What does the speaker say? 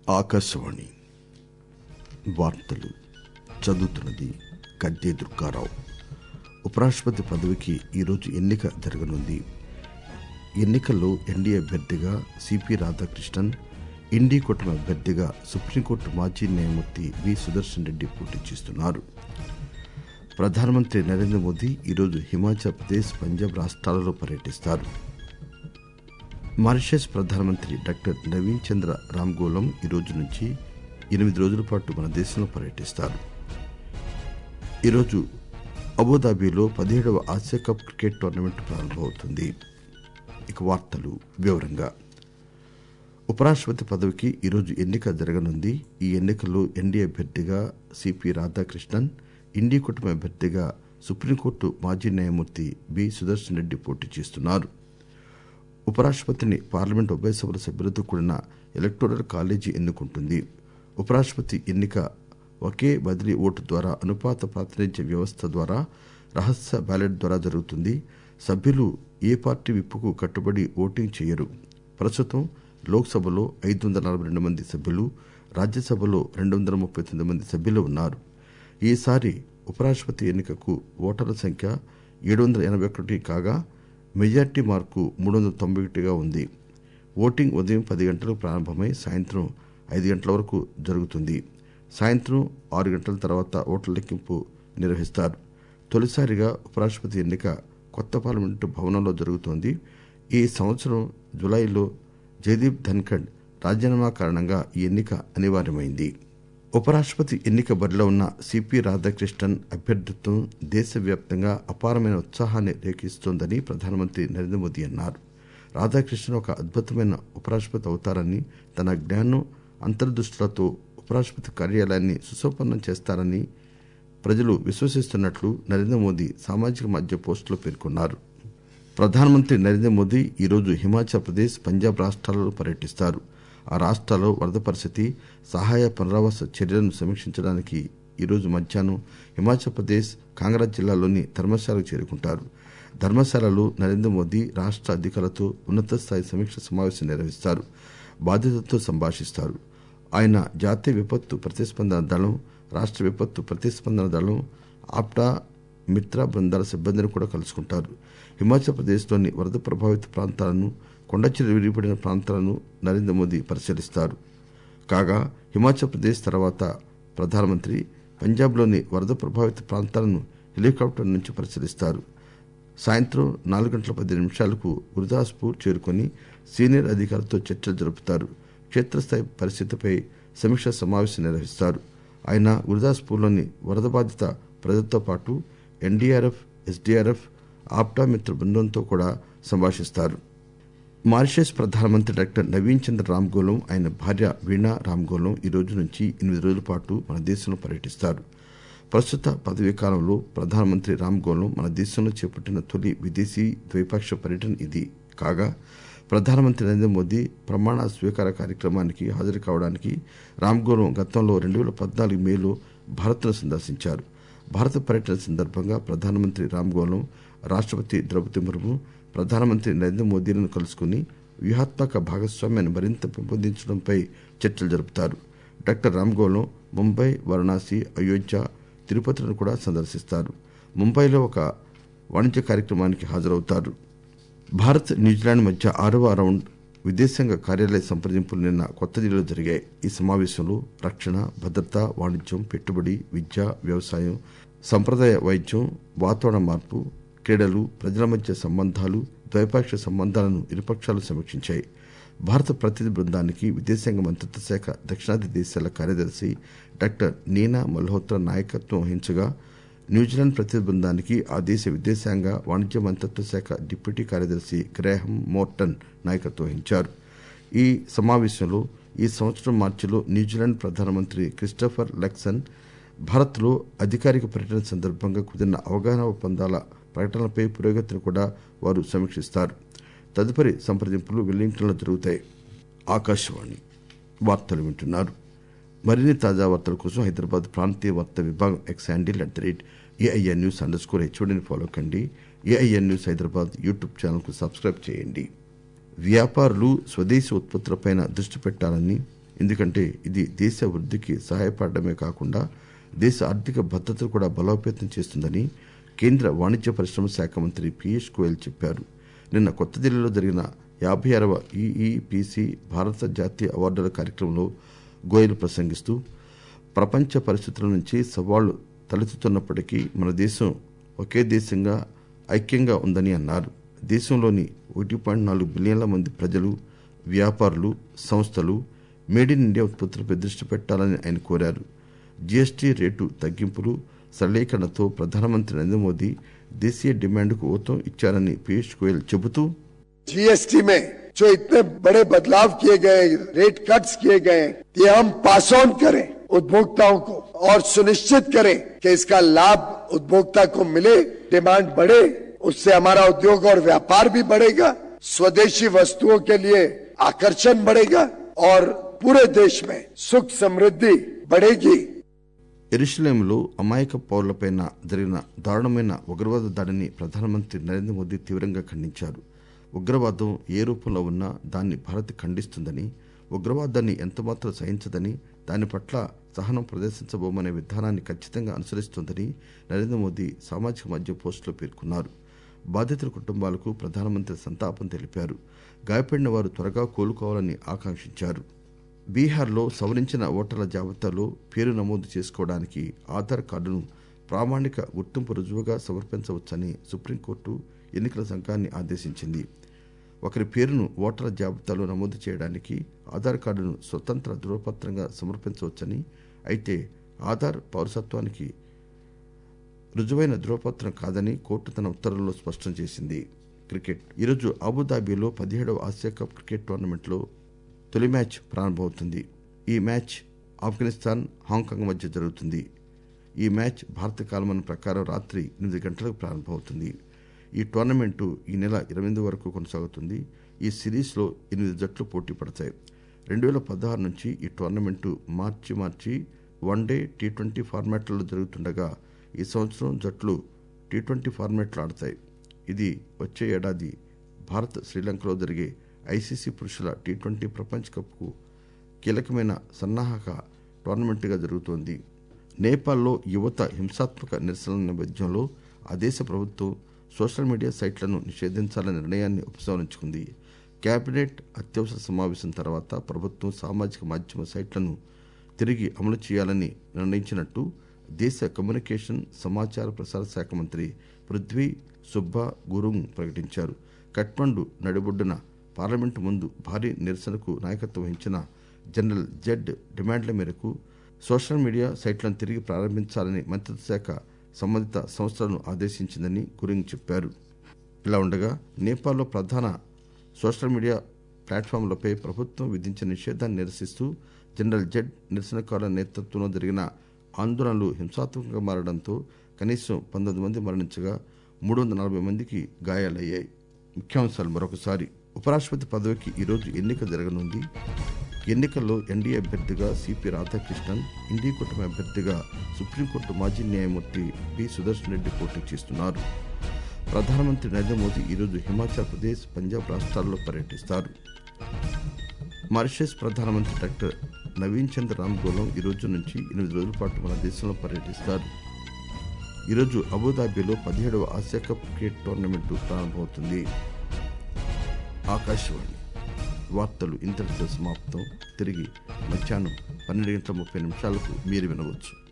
ఆకాశవాణి వార్తలు చదువుతున్నది గద్దే దుర్గారావు ఉపరాష్ట్రపతి పదవికి ఈరోజు ఎన్నిక జరగనుంది ఎన్నికల్లో ఎన్డీఏ అభ్యర్థిగా సిపి రాధాకృష్ణన్ ఇండీ కూటమి అభ్యర్థిగా సుప్రీంకోర్టు మాజీ న్యాయమూర్తి వి సుదర్శన్ రెడ్డి పోటీ చేస్తున్నారు ప్రధానమంత్రి నరేంద్ర మోదీ ఈరోజు హిమాచల్ ప్రదేశ్ పంజాబ్ రాష్ట్రాలలో పర్యటిస్తారు మారిషస్ ప్రధానమంత్రి డాక్టర్ నవీన్ చంద్ర రామ్గోలం ఈ రోజు నుంచి ఎనిమిది రోజుల పాటు మన దేశంలో పర్యటిస్తారు ఈరోజు అబుదాబిలో పదిహేడవ ఆసియా కప్ క్రికెట్ టోర్నమెంట్ ప్రారంభమవుతుంది ఇక వార్తలు వివరంగా ఉపరాష్ట్రపతి పదవికి ఈరోజు ఎన్నిక జరగనుంది ఈ ఎన్నికల్లో ఎన్డీఏ అభ్యర్థిగా సిపి రాధాకృష్ణన్ ఇండీ కూటమి అభ్యర్థిగా సుప్రీంకోర్టు మాజీ న్యాయమూర్తి బి సుదర్శన్ రెడ్డి పోటీ చేస్తున్నారు ఉపరాష్ట్రపతిని పార్లమెంట్ ఉభయ సభల సభ్యులతో కూడిన ఎలక్టోరల్ కాలేజీ ఎన్నుకుంటుంది ఉపరాష్ట్రపతి ఎన్నిక ఒకే బదిలీ ఓటు ద్వారా అనుపాత ప్రాతినిధ్య వ్యవస్థ ద్వారా రహస్య బ్యాలెట్ ద్వారా జరుగుతుంది సభ్యులు ఏ పార్టీ విప్పుకు కట్టుబడి ఓటింగ్ చేయరు ప్రస్తుతం లోక్సభలో ఐదు వందల నలభై రెండు మంది సభ్యులు రాజ్యసభలో రెండు వందల ముప్పై తొమ్మిది మంది సభ్యులు ఉన్నారు ఈసారి ఉపరాష్ట్రపతి ఎన్నికకు ఓటర్ల సంఖ్య ఏడు వందల ఎనభై ఒకటి కాగా మెజార్టీ మార్కు మూడు వందల తొంభై ఒకటిగా ఉంది ఓటింగ్ ఉదయం పది గంటలకు ప్రారంభమై సాయంత్రం ఐదు గంటల వరకు జరుగుతుంది సాయంత్రం ఆరు గంటల తర్వాత ఓట్ల లెక్కింపు నిర్వహిస్తారు తొలిసారిగా ఉపరాష్ట్రపతి ఎన్నిక కొత్త పార్లమెంటు భవనంలో జరుగుతోంది ఈ సంవత్సరం జులైలో జయదీప్ ధన్ఖడ్ రాజీనామా కారణంగా ఈ ఎన్నిక అనివార్యమైంది ఉపరాష్ట్రపతి ఎన్నిక బరిలో ఉన్న సిపి రాధాకృష్ణన్ అభ్యర్థిత్వం దేశవ్యాప్తంగా అపారమైన ఉత్సాహాన్ని రేకిస్తోందని ప్రధానమంత్రి నరేంద్ర మోదీ అన్నారు రాధాకృష్ణన్ ఒక అద్భుతమైన ఉపరాష్ట్రపతి అవుతారని తన జ్ఞానం అంతర్దృష్టులతో ఉపరాష్ట్రపతి కార్యాలయాన్ని సుసంపన్నం చేస్తారని ప్రజలు విశ్వసిస్తున్నట్లు నరేంద్ర మోదీ సామాజిక మాధ్యమ పోస్టులో పేర్కొన్నారు ప్రధానమంత్రి నరేంద్ర మోదీ ఈరోజు హిమాచల్ ప్రదేశ్ పంజాబ్ రాష్ట్రాలలో పర్యటిస్తారు ఆ రాష్ట్రాల్లో వరద పరిస్థితి సహాయ పునరావాస చర్యలను సమీక్షించడానికి ఈరోజు మధ్యాహ్నం హిమాచల్ ప్రదేశ్ కాంగ్రా జిల్లాలోని ధర్మశాలకు చేరుకుంటారు ధర్మశాలలో నరేంద్ర మోదీ రాష్ట అధికారులతో ఉన్నత స్థాయి సమీక్ష సమావేశం నిర్వహిస్తారు బాధితులతో సంభాషిస్తారు ఆయన జాతీయ విపత్తు ప్రతిస్పందన దళం రాష్ట విపత్తు ప్రతిస్పందన దళం ఆప్టా మిత్ర బృందాల సిబ్బందిని కూడా కలుసుకుంటారు హిమాచల్ ప్రదేశ్లోని వరద ప్రభావిత ప్రాంతాలను కొండచర్య విరిగిపడిన ప్రాంతాలను నరేంద్ర మోదీ పరిశీలిస్తారు కాగా హిమాచల్ ప్రదేశ్ తర్వాత ప్రధానమంత్రి పంజాబ్లోని వరద ప్రభావిత ప్రాంతాలను హెలికాప్టర్ నుంచి పరిశీలిస్తారు సాయంత్రం నాలుగు గంటల పది నిమిషాలకు గురుదాస్పూర్ చేరుకుని సీనియర్ అధికారులతో చర్చలు జరుపుతారు క్షేత్రస్థాయి పరిస్థితిపై సమీక్షా సమావేశం నిర్వహిస్తారు ఆయన గురుదాస్పూర్లోని వరద బాధిత ప్రజలతో పాటు ఎన్డీఆర్ఎఫ్ ఎస్డీఆర్ఎఫ్ ఆప్టా మిత్ర బృందంతో కూడా సంభాషిస్తారు మారిషస్ ప్రధానమంత్రి డాక్టర్ నవీన్ చంద్ర రామ్గోలం ఆయన భార్య వీణా రామ్గోలం ఈ రోజు నుంచి ఎనిమిది రోజుల పాటు మన దేశంలో పర్యటిస్తారు ప్రస్తుత పదవీ కాలంలో ప్రధానమంత్రి రామ్గోలం మన దేశంలో చేపట్టిన తొలి విదేశీ ద్వైపాక్షిక పర్యటన ఇది కాగా ప్రధానమంత్రి నరేంద్ర మోదీ ప్రమాణ స్వీకార కార్యక్రమానికి హాజరు కావడానికి రామ్గోలం గతంలో రెండు వేల పద్నాలుగు మేలో భారత్ను సందర్శించారు భారత పర్యటన సందర్భంగా ప్రధానమంత్రి రామ్గోలం రాష్టపతి ద్రౌపది ముర్ము ప్రధానమంత్రి నరేంద్ర మోదీలను కలుసుకుని వ్యూహాత్మక భాగస్వామ్యాన్ని మరింత పెంపొందించడంపై చర్చలు జరుపుతారు డాక్టర్ రామ్గోలం ముంబై వారణాసి అయోధ్య తిరుపతిలను కూడా సందర్శిస్తారు ముంబైలో ఒక వాణిజ్య కార్యక్రమానికి హాజరవుతారు భారత్ న్యూజిలాండ్ మధ్య ఆరవ రౌండ్ విదేశాంగ కార్యాలయ సంప్రదింపులు నిన్న కొత్త ఢిల్లీలో జరిగాయి ఈ సమావేశంలో రక్షణ భద్రత వాణిజ్యం పెట్టుబడి విద్య వ్యవసాయం సంప్రదాయ వైద్యం వాతావరణ మార్పు క్రీడలు ప్రజల మధ్య సంబంధాలు ద్వైపాక్షిక సంబంధాలను ఇరుపక్షాలు సమీక్షించాయి భారత ప్రతినిధి బృందానికి విదేశాంగ మంత్రిత్వ శాఖ దక్షిణాది దేశాల కార్యదర్శి డాక్టర్ నీనా మల్హోత్రా నాయకత్వం వహించగా న్యూజిలాండ్ ప్రతినిధి బృందానికి ఆ దేశ విదేశాంగ వాణిజ్య మంత్రిత్వ శాఖ డిప్యూటీ కార్యదర్శి గ్రేహం మోర్టన్ నాయకత్వం వహించారు ఈ సమావేశంలో ఈ సంవత్సరం మార్చిలో న్యూజిలాండ్ ప్రధానమంత్రి క్రిస్టఫర్ లెక్సన్ భారత్లో అధికారిక పర్యటన సందర్భంగా కుదిరిన అవగాహన ఒప్పందాల ప్రకటనలపై పురోగతిని కూడా వారు సమీక్షిస్తారు తదుపరి సంప్రదింపులు వెల్లింగ్టన్లో జరుగుతాయి ఆకాశవాణి వార్తలు వింటున్నారు మరిన్ని తాజా వార్తల కోసం హైదరాబాద్ ప్రాంతీయ వార్తా విభాగం X handle at the rate AIN news under score హెచ్ఓడిని ఫాలో కండి ఏఐఎన్ న్యూస్ హైదరాబాద్ యూట్యూబ్ ఛానల్కు సబ్స్క్రైబ్ చేయండి వ్యాపారులు స్వదేశీ ఉత్పత్తులపై దృష్టి పెట్టాలని ఎందుకంటే ఇది దేశ వృద్ధికి సహాయపడమే కాకుండా దేశ ఆర్థిక భద్రతను కూడా బలోపేతం చేస్తుందని కేంద్ర వాణిజ్య పరిశ్రమ శాఖ మంత్రి పీయూష్ గోయల్ చెప్పారు నిన్న కొత్త ఢిల్లీలో జరిగిన యాభై ఆరవ ఈఈపిసి భారత జాతీయ అవార్డుల కార్యక్రమంలో గోయల్ ప్రసంగిస్తూ ప్రపంచ పరిస్థితుల నుంచి సవాళ్లు తలెత్తుతున్నప్పటికీ మన దేశం ఒకే దేశంగా ఐక్యంగా ఉందని అన్నారు దేశంలోని ఒకటి పాయింట్ నాలుగు బిలియన్ల మంది ప్రజలు వ్యాపారులు సంస్థలు మేడ్ ఇన్ ఇండియా ఉత్పత్తులపై దృష్టి పెట్టాలని ఆయన కోరారు జీఎస్టీ రేటు తగ్గింపులు సరళీకరణతో ప్రధానమంత్రి నరేంద్ర మోదీ దేశీయ డిమాండ్కు ఊతం ఇచ్చారని పీయూష్ గోయల్ చెబుతూ जीएसटी में जो इतने बड़े बदलाव किए गए रेट कट्स किए गए ये हम पास ऑन करें उपभोक्ताओं को और सुनिश्चित करें कि इसका लाभ उपभोक्ता को मिले डिमांड बढ़े उससे हमारा उद्योग और व्यापार भी बढ़ेगा स्वदेशी वस्तुओं के लिए आकर्षण बढ़ेगा और पूरे देश में सुख समृद्धि बढ़ेगी ఎరుషలేంలో అమాయక పౌరులపై జరిగిన దారుణమైన ఉగ్రవాద దాడిని ప్రధానమంత్రి నరేంద్ర మోదీ తీవ్రంగా ఖండించారు ఉగ్రవాదం ఏ రూపంలో ఉన్నా దాన్ని భారత్ ఖండిస్తుందని ఉగ్రవాదాన్ని ఎంతమాత్రం సహించదని దాని పట్ల సహనం ప్రదర్శించబోమనే విధానాన్ని ఖచ్చితంగా అనుసరిస్తోందని నరేంద్ర మోదీ సామాజిక మాధ్యమ పోస్టులో పేర్కొన్నారు బాధితుల కుటుంబాలకు ప్రధానమంత్రి సంతాపం తెలిపారు గాయపడిన వారు త్వరగా కోలుకోవాలని ఆకాంక్షించారు బీహార్లో సవరించిన ఓటర్ల జాబితాలో పేరు నమోదు చేసుకోవడానికి ఆధార్ కార్డును ప్రామాణిక గుర్తింపు రుజువుగా సమర్పించవచ్చని సుప్రీంకోర్టు ఎన్నికల సంఘాన్ని ఆదేశించింది ఒకరి పేరును ఓటర్ల జాబితాలో నమోదు చేయడానికి ఆధార్ కార్డును స్వతంత్ర ధృవపత్రంగా సమర్పించవచ్చని అయితే ఆధార్ పౌరసత్వానికి రుజువైన ధృవపత్రం కాదని కోర్టు తన ఉత్తర్వుల్లో స్పష్టం చేసింది క్రికెట్ ఈరోజు అబుదాబిలో పదిహేడవ ఆసియా కప్ క్రికెట్ టోర్నమెంట్లో తొలి మ్యాచ్ ప్రారంభమవుతుంది ఈ మ్యాచ్ ఆఫ్ఘనిస్తాన్ హాంకాంగ్ మధ్య జరుగుతుంది ఈ మ్యాచ్ భారత కాలమానం ప్రకారం రాత్రి ఎనిమిది గంటలకు ప్రారంభమవుతుంది ఈ టోర్నమెంటు ఈ నెల ఇరవై వరకు కొనసాగుతుంది ఈ సిరీస్లో ఎనిమిది జట్లు పోటీ పడతాయి రెండు వేల పదహారు నుంచి ఈ tournament March March one day T twenty ఫార్మాట్లలో జరుగుతుండగా ఈ సంవత్సరం జట్లు టీ ట్వంటీ ఫార్మాట్లో ఆడతాయి ఇది వచ్చే ఏడాది భారత్ శ్రీలంకలో జరిగే ఐసీసీ పురుషుల టీ ట్వంటీ ప్రపంచ కప్కు కీలకమైన సన్నాహక టోర్నమెంట్గా జరుగుతోంది నేపాల్లో యువత హింసాత్మక నిరసనల నేపథ్యంలో ఆ దేశ ప్రభుత్వం సోషల్ మీడియా సైట్లను నిషేధించాలనే నిర్ణయాన్ని ఉపసంహరించుకుంది కేబినెట్ అత్యవసర సమావేశం తర్వాత ప్రభుత్వం సామాజిక మాధ్యమ సైట్లను తిరిగి అమలు చేయాలని నిర్ణయించినట్టు దేశ కమ్యూనికేషన్ సమాచార ప్రసార శాఖ మంత్రి పృథ్వీ సుబ్బా గురుంగ్ ప్రకటించారు కట్మండు నడిబొడ్డున పార్లమెంటు ముందు భారీ నిరసనకు నాయకత్వం వహించిన జనరల్ జెడ్ డిమాండ్ల మేరకు సోషల్ మీడియా సైట్లను తిరిగి ప్రారంభించాలని మంత్రిత్వ శాఖ సంబంధిత సంస్థలను ఆదేశించిందని గురింగ్ చెప్పారు ఇలా ఉండగా నేపాల్లో ప్రధాన సోషల్ మీడియా ప్లాట్ఫామ్లపై ప్రభుత్వం విధించిన నిషేధాన్ని నిరసిస్తూ జనరల్ జెడ్ నిరసనకారుల నేతృత్వంలో జరిగిన ఆందోళనలు హింసాత్మకంగా మారడంతో కనీసం పంతొమ్మిది మంది మరణించగా మూడు వందల నలభై మందికి గాయాలయ్యాయి ముఖ్యాంశాలు మరొకసారి ఉపరాష్ట్రపతి పదవికి ఈరోజు ఎన్నిక జరగనుంది ఎన్నికల్లో ఎన్డీఏ అభ్యర్థిగా సిపి రాధాకృష్ణన్ ఇండీ కూటమి అభ్యర్థిగా సుప్రీంకోర్టు మాజీ న్యాయమూర్తి బి సుదర్శన్ రెడ్డి పోటీ చేస్తున్నారు ప్రధానమంత్రి నరేంద్ర మోదీ ఈరోజు హిమాచల్ ప్రదేశ్ పంజాబ్ రాష్ట్రాల్లో పర్యటిస్తారు మారిషస్ ప్రధానమంత్రి డాక్టర్ నవీన్ చంద్ర రామ్ గోలం ఈ రోజు నుంచి ఎనిమిది రోజుల పాటు మన దేశంలో పర్యటిస్తారు ఈరోజు అబుదాబిలో పదిహేడవ ఆసియా కప్ క్రికెట్ టోర్నమెంటు ప్రారంభమవుతుంది ఆకాశవాణి వార్తలు ఇంతటితో సమాప్తం తిరిగి మధ్యాహ్నం పన్నెండు గంటల ముప్పై నిమిషాలకు మీరు వినవచ్చు